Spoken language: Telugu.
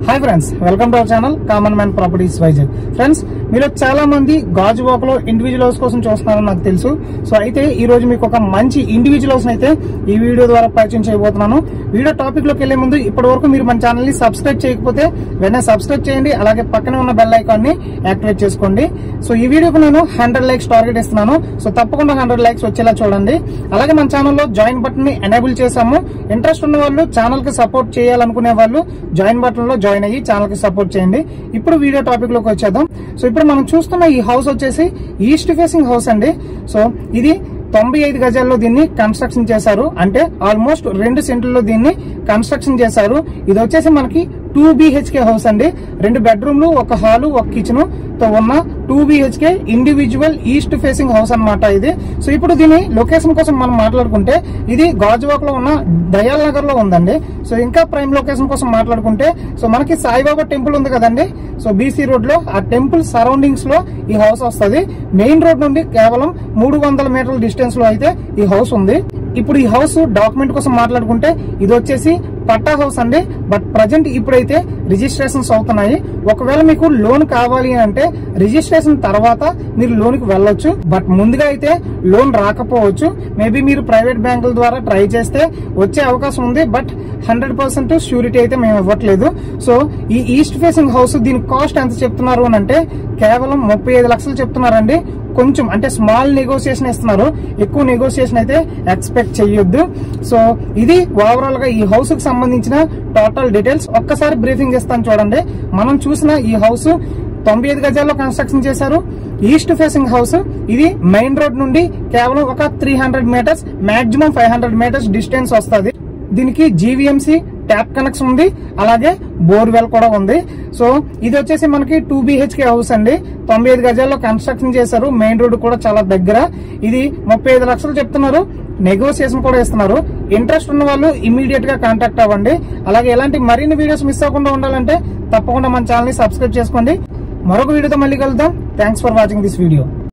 hi friends welcome to our channel common man properties Vizag friends మీరు చాలా మంది గాజు వాక్ లో ఇండివిజువల్ హౌస్ కోసం చూస్తున్నారని నాకు తెలుసు సో అయితే ఈ రోజు మీకు ఒక మంచి ఇండివిజువల్ హౌస్ అయితే ఈ వీడియో ద్వారా పరిచయం చేయబోతున్నాను వీడియో టాపిక్ లోకి వెళ్లే ముందు ఇప్పటి వరకు మీరు మన ఛానల్ ని సబ్స్క్రైబ్ చేయకపోతే వెంటనే సబ్స్క్రైబ్ చేయండి అలాగే పక్కనే ఉన్న బెల్ ఐకాన్ ని యాక్టివేట్ చేసుకోండి సో ఈ వీడియోకి నేను హండ్రెడ్ లైక్స్ టార్గెట్ ఇస్తున్నాను సో తప్పకుండా హండ్రెడ్ లైక్స్ వచ్చేలా చూడండి అలాగే మన ఛానల్లో జాయిన్ బటన్ ని ఎనేబుల్ చేశాము ఇంట్రెస్ట్ ఉన్న వాళ్ళు ఛానల్ కి సపోర్ట్ చేయాలనుకునే వాళ్ళు జాయిన్ బటన్ లో జాయిన్ అయ్యి ఛానల్ కి సపోర్ట్ చేయండి ఇప్పుడు వీడియో టాపిక్ లోకి వచ్చేద్దాం సో ఇప్పుడు మనం చూస్తున్న ఈ హౌస్ వచ్చేసి ఈస్ట్ ఫేసింగ్ హౌస్ అండి సో ఇది తొంభై ఐదు గజాల్లో దీన్ని కన్స్ట్రక్షన్ చేశారు అంటే ఆల్మోస్ట్ రెండు సెంట్లలో దీన్ని కన్స్ట్రక్షన్ చేశారు ఇది వచ్చేసి మనకి టూ బిహెచ్కే హౌస్ అండి రెండు బెడ్రూమ్లు ఒక హాలు ఒక కిచెన్ తో ఉన్న two BHK individual east facing house అన్నమాట ఇది సో ఇప్పుడు దీని లొకేషన్ కోసం మనం మాట్లాడుకుంటే ఇది గాజువాక్ లో ఉన్న దయాల్ నగర్ లో ఉందండి సో ఇంకా ప్రైమ్ లొకేషన్ కోసం మాట్లాడుకుంటే సో మనకి సాయిబాబా టెంపుల్ ఉంది కదండి సో బీసీ రోడ్ లో ఆ టెంపుల్ సరౌండింగ్స్ లో ఈ హౌస్ వస్తుంది మెయిన్ రోడ్ నుండి కేవలం మూడు వందల మీటర్ల డిస్టెన్స్ లో అయితే ఈ హౌస్ ఉంది ఇప్పుడు ఈ హౌస్ డాక్యుమెంట్ కోసం మాట్లాడుకుంటే ఇది వచ్చేసి పట్టా హౌస్ అండి బట్ ప్రజెంట్ ఇప్పుడైతే రిజిస్ట్రేషన్స్ అవుతున్నాయి ఒకవేళ మీకు లోన్ కావాలి అంటే రిజిస్ట్రేషన్ తర్వాత మీరు లోన్ కి వెళ్ళొచ్చు బట్ ముందుగా అయితే లోన్ రాకపోవచ్చు మేబీ మీరు ప్రైవేట్ బ్యాంకుల ద్వారా ట్రై చేస్తే వచ్చే అవకాశం ఉంది బట్ హండ్రెడ్ పర్సెంట్ ష్యూరిటీ అయితే మేము ఇవ్వట్లేదు సో ఈ ఈస్ట్ ఫేసింగ్ హౌస్ దీని కాస్ట్ ఎంత చెప్తున్నారు అని అంటే కేవలం ముప్పై ఐదు లక్షలు చెప్తున్నారండి కొంచెం అంటే స్మాల్ నెగోసియేషన్ ఇస్తున్నారు ఎక్కువ నెగోసియేషన్ అయితే ఎక్స్పెక్ట్ చేయొద్దు సో ఇది ఓవరాల్ గా ఈ హౌస్ కి సంబంధించిన టోటల్ డీటెయిల్స్ ఒక్కసారి బ్రీఫింగ్ ఇస్తాను చూడండి మనం చూసిన ఈ హౌస్ తొంభై ఐదు గజాల్లో కన్స్ట్రక్షన్ చేశారు ఈస్ట్ ఫేసింగ్ హౌస్ ఇది మెయిన్ రోడ్ నుండి కేవలం ఒక three hundred metres maximum five hundred metres distance వస్తుంది దీనికి జీవీఎంసీ ట్యాప్ కనెక్షన్ ఉంది అలాగే బోర్వెల్ కూడా ఉంది సో ఇది వచ్చేసి మనకి టూ బిహెచ్కే హౌస్ అండి తొంభై ఐదు గజాల్లో కన్స్ట్రక్షన్ చేశారు మెయిన్ రోడ్ కూడా చాలా దగ్గర ఇది ముప్పై ఐదు లక్షలు చెప్తున్నారు నెగోసియేషన్ కూడా ఇస్తున్నారు ఇంట్రెస్ట్ ఉన్న వాళ్ళు ఇమీడియట్ గా కాంటాక్ట్ అవ్వండి అలాగే ఎలాంటి మరిన్ని వీడియోస్ మిస్ అవ్వకుండా ఉండాలంటే తప్పకుండా మన ఛానల్ ని సబ్స్క్రైబ్ చేసుకోండి మరొక వీడియోతో మళ్ళీ కలుద్దాం thanks for watching this video